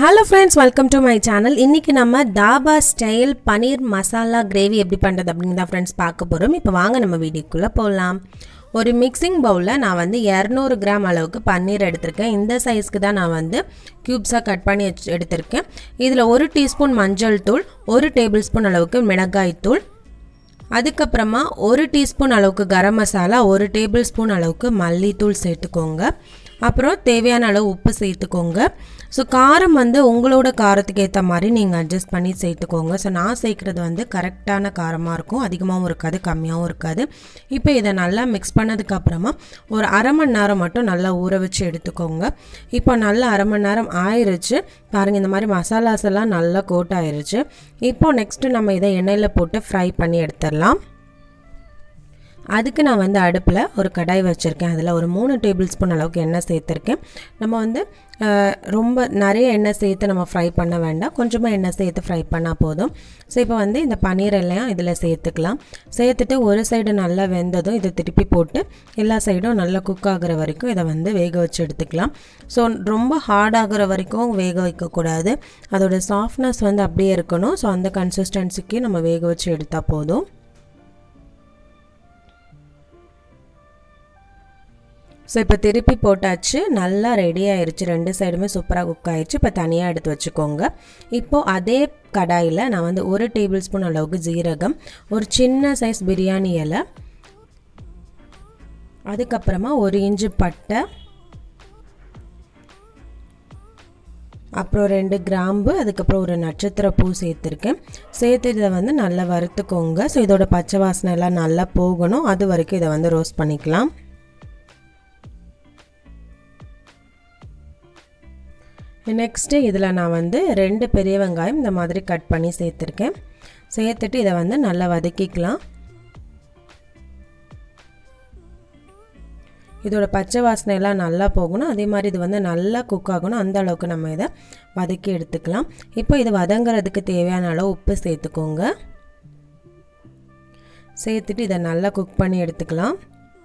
hello friends welcome to my channel இன்றைக்கி நம்ம dhaba style paneer masala gravy எப்படி பண்ணுறது அப்படின்னு தான் ஃப்ரெண்ட்ஸ் பார்க்க போகிறோம் இப்போ வாங்க நம்ம வீடியோக்குள்ளே போகலாம் ஒரு மிக்சிங் பவுலில் நான் வந்து இரநூறு கிராம் அளவுக்கு பன்னீர் எடுத்திருக்கேன் இந்த சைஸ்க்கு தான் நான் வந்து க்யூப்ஸாக கட் பண்ணி வச்சு எடுத்திருக்கேன் இதில் ஒரு டீஸ்பூன் மஞ்சள் தூள் ஒரு டேபிள் ஸ்பூன் அளவுக்கு மிளகாய் தூள் அதுக்கப்புறமா ஒரு டீஸ்பூன் அளவுக்கு கரம் மசாலா ஒரு டேபிள் ஸ்பூன் அளவுக்கு மல்லித்தூள் சேர்த்துக்கோங்க அப்புறம் தேவையான அளவு உப்பு சேர்த்துக்கோங்க ஸோ காரம் வந்து உங்களோட காரத்துக்கு ஏற்ற மாதிரி நீங்கள் அட்ஜஸ்ட் பண்ணி சேர்த்துக்கோங்க ஸோ நான் சேர்க்குறது வந்து கரெக்டான காரமாக இருக்கும் அதிகமாகவும் இருக்காது கம்மியாகவும் இருக்காது இப்போ இதை நல்லா மிக்ஸ் பண்ணதுக்கப்புறமா ஒரு அரை மணி நேரம் மட்டும் நல்லா ஊற வச்சு எடுத்துக்கோங்க இப்போ நல்லா அரை மணி நேரம் ஆயிருச்சு பாருங்கள் இந்த மாதிரி மசாலாஸ் எல்லாம் நல்லா கோட் ஆயிருச்சு இப்போ நெக்ஸ்ட்டு நம்ம இதை எண்ணெயில் போட்டு ஃப்ரை பண்ணி எடுத்துடலாம் அதுக்கு நான் வந்து அடுப்பில் ஒரு கடாய் வச்சுருக்கேன் அதில் ஒரு மூணு டேபிள் ஸ்பூன் அளவுக்கு எண்ணெய் சேர்த்துருக்கேன் நம்ம வந்து ரொம்ப நிறைய எண்ணெய் சேர்த்து நம்ம ஃப்ரை பண்ண வேண்டாம் கொஞ்சமாக எண்ணெய் சேர்த்து ஃப்ரை பண்ணால் போதும் ஸோ இப்போ வந்து இந்த பன்னீர் எல்லாம் இதில் சேர்த்துக்கலாம் சேர்த்துட்டு ஒரு சைடு நல்லா வெந்ததும் இதை திருப்பி போட்டு எல்லா சைடும் நல்லா குக் ஆகிற வரைக்கும் இதை வந்து வேக வச்சு எடுத்துக்கலாம் ஸோ ரொம்ப ஹார்ட் ஆகிற வரைக்கும் வேக வைக்கக்கூடாது அதோட சாஃப்ட்னஸ் வந்து அப்படியே இருக்கணும் ஸோ அந்த கன்சிஸ்டன்சிக்கு நம்ம வேக வச்சு எடுத்தால் போதும் ஸோ இப்போ திருப்பி போட்டாச்சு நல்லா ரெடி ஆயிடுச்சு ரெண்டு சைடுமே சூப்பராக குக் ஆயிடுச்சு இப்போ தனியாக எடுத்து வச்சுக்கோங்க இப்போது அதே கடாயில் நான் வந்து ஒரு டேபிள் ஸ்பூன் அளவுக்கு ஜீரகம் ஒரு சின்ன சைஸ் பிரியாணி இலை அதுக்கப்புறமா ஒரு இன்ச்சு பட்டை அப்புறம் ரெண்டு கிராம்பு அதுக்கப்புறம் ஒரு நட்சத்திர பூ சேர்த்துருக்கேன் சேர்த்து இதை வந்து நல்லா வறுத்துக்கோங்க ஸோ இதோட பச்சை வாசனை எல்லாம் நல்லா போகணும் அது வரைக்கும் இதை வந்து ரோஸ்ட் பண்ணிக்கலாம் நெக்ஸ்ட்டு இதில் நான் வந்து ரெண்டு பெரிய வெங்காயம் இந்த மாதிரி கட் பண்ணி சேர்த்துருக்கேன் சேர்த்துட்டு இதை வந்து நல்லா வதக்கிக்கலாம் இதோட பச்சை வாசனை எல்லாம் நல்லா போகணும் அதே மாதிரி இது வந்து நல்லா குக் ஆகணும் அந்த அளவுக்கு நம்ம இதை வதக்கி எடுத்துக்கலாம் இப்போ இது வதங்குறதுக்கு தேவையான அளவு உப்பு சேர்த்துக்கோங்க சேர்த்துட்டு இதை நல்லா குக் பண்ணி எடுத்துக்கலாம்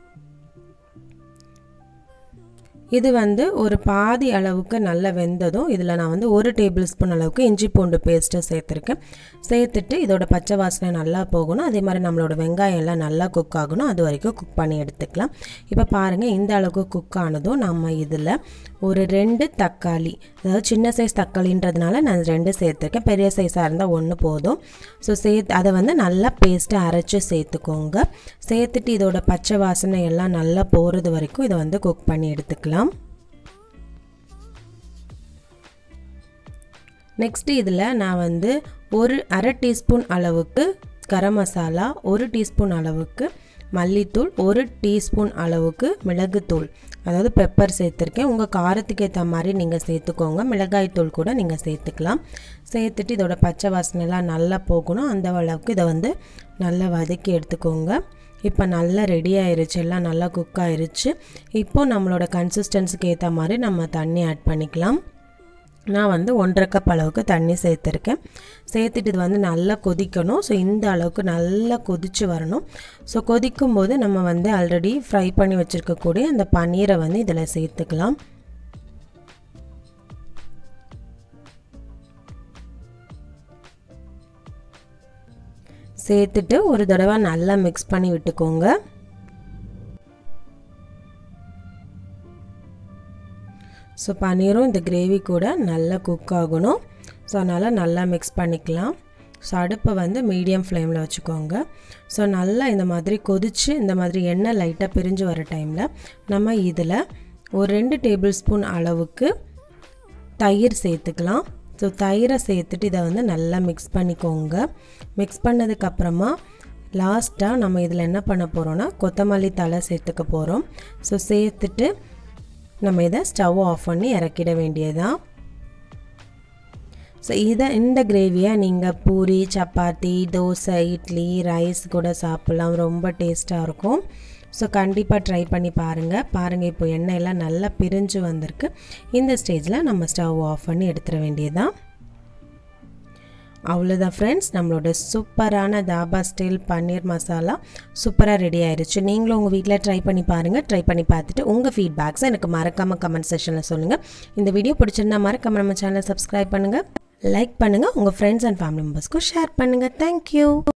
இது வந்து ஒரு பாதி அளவுக்கு நல்லா வெந்ததும் இதில் நான் வந்து ஒரு டேபிள் ஸ்பூன் அளவுக்கு இஞ்சி பூண்டு பேஸ்ட்டு சேர்த்துருக்கேன் சேர்த்துட்டு இதோட பச்சை வாசனை நல்லா போகணும் அதே மாதிரி நம்மளோட வெங்காயம் எல்லாம் நல்லா குக் ஆகணும் அது வரைக்கும் குக் பண்ணி எடுத்துக்கலாம் இப்போ பாருங்கள் இந்த அளவுக்கு குக் ஆனதும் நம்ம இதில் ஒரு ரெண்டு தக்காளி அதாவது சின்ன சைஸ் தக்காளின்றதுனால நான் ரெண்டு சேர்த்துருக்கேன் பெரிய சைஸாக இருந்தால் ஒன்று போதும் ஸோ சேர்த்து அதை வந்து நல்லா பேஸ்ட்டு அரைச்சி சேர்த்துக்கோங்க சேர்த்துட்டு இதோட பச்சை வாசனை எல்லாம் நல்லா போகிறது வரைக்கும் இதை வந்து குக் பண்ணி எடுத்துக்கலாம் நெக்ஸ்ட்டு இதில் நான் வந்து ஒரு அரை டீஸ்பூன் அளவுக்கு கரம் மசாலா ஒரு டீஸ்பூன் அளவுக்கு மல்லித்தூள் ஒரு டீஸ்பூன் அளவுக்கு மிளகுத்தூள் அதாவது பெப்பர் சேர்த்துருக்கேன் உங்கள் காரத்துக்கு ஏற்ற மாதிரி நீங்கள் சேர்த்துக்கோங்க மிளகாய் தூள் கூட நீங்கள் சேர்த்துக்கலாம் சேர்த்துட்டு இதோட பச்சை வாசனைலாம் நல்லா போகணும் அந்த அளவுக்கு இதை வந்து நல்லா வதக்கி எடுத்துக்கோங்க இப்போ நல்லா ரெடி ஆயிருச்சு எல்லாம் நல்லா குக் ஆயிருச்சு இப்போது நம்மளோட கன்சிஸ்டன்சிக்கு ஏற்ற மாதிரி நம்ம தண்ணி ஆட் பண்ணிக்கலாம் நான் வந்து ஒன்றரை கப் அளவுக்கு தண்ணி சேர்த்துருக்கேன் சேர்த்துட்டு இது வந்து நல்லா கொதிக்கணும் ஸோ இந்த அளவுக்கு நல்லா கொதித்து வரணும் ஸோ கொதிக்கும் போது நம்ம வந்து ஆல்ரெடி ஃப்ரை பண்ணி வச்சுருக்கக்கூடிய அந்த பன்னீரை வந்து இதில் சேர்த்துக்கலாம் சேர்த்துட்டு ஒரு தடவை நல்லா மிக்ஸ் பண்ணி விட்டுக்கோங்க ஸோ பன்னீரும் இந்த கிரேவி கூட நல்லா குக் ஆகணும் ஸோ அதனால் நல்லா மிக்ஸ் பண்ணிக்கலாம் ஸோ அடுப்பை வந்து மீடியம் ஃப்ளேமில் வச்சுக்கோங்க ஸோ நல்லா இந்த மாதிரி கொதித்து இந்த மாதிரி எண்ணெய் லைட்டாக பிரிஞ்சு வர டைமில் நம்ம இதில் ஒரு ரெண்டு டேபிள் ஸ்பூன் அளவுக்கு தயிர் சேர்த்துக்கலாம் ஸோ தயிரை சேர்த்துட்டு இதை வந்து நல்லா மிக்ஸ் பண்ணிக்கோங்க மிக்ஸ் பண்ணதுக்கப்புறமா லாஸ்ட்டாக நம்ம இதில் என்ன பண்ண போகிறோன்னா கொத்தமல்லி தலை சேர்த்துக்க போகிறோம் ஸோ சேர்த்துட்டு நம்ம இதை ஸ்டவ் ஆஃப் பண்ணி இறக்கிட வேண்டியதான் ஸோ இதை இந்த கிரேவியை நீங்கள் பூரி சப்பாத்தி தோசை இட்லி ரைஸ் கூட சாப்பிட்லாம் ரொம்ப டேஸ்ட்டாக இருக்கும் ஸோ கண்டிப்பாக ட்ரை பண்ணி பாருங்கள் பாருங்கள் இப்போ எண்ணெயெல்லாம் நல்லா பிரிஞ்சு வந்திருக்கு இந்த ஸ்டேஜில் நம்ம ஸ்டவ் ஆஃப் பண்ணி எடுத்துட வேண்டியதான் அவ்வளோதான் ஃப்ரெண்ட்ஸ் நம்மளோட சூப்பரான தாபா ஸ்டைல் பன்னீர் மசாலா சூப்பராக ரெடி ஆயிருச்சு நீங்களும் உங்கள் வீட்டில் ட்ரை பண்ணி பாருங்கள் ட்ரை பண்ணி பார்த்துட்டு உங்கள் ஃபீட்பேக்ஸை எனக்கு மறக்காமல் கமெண்ட் செக்ஷனில் சொல்லுங்கள் இந்த வீடியோ பிடிச்சிருந்தா மறக்காம நம்ம சேனல் சப்ஸ்கிரைப் பண்ணுங்கள் லைக் பண்ணுங்கள் உங்கள் ஃப்ரெண்ட்ஸ் அண்ட் ஃபேமிலி மெம்பர்ஸ்க்கும் ஷேர் பண்ணுங்கள் தேங்க்யூ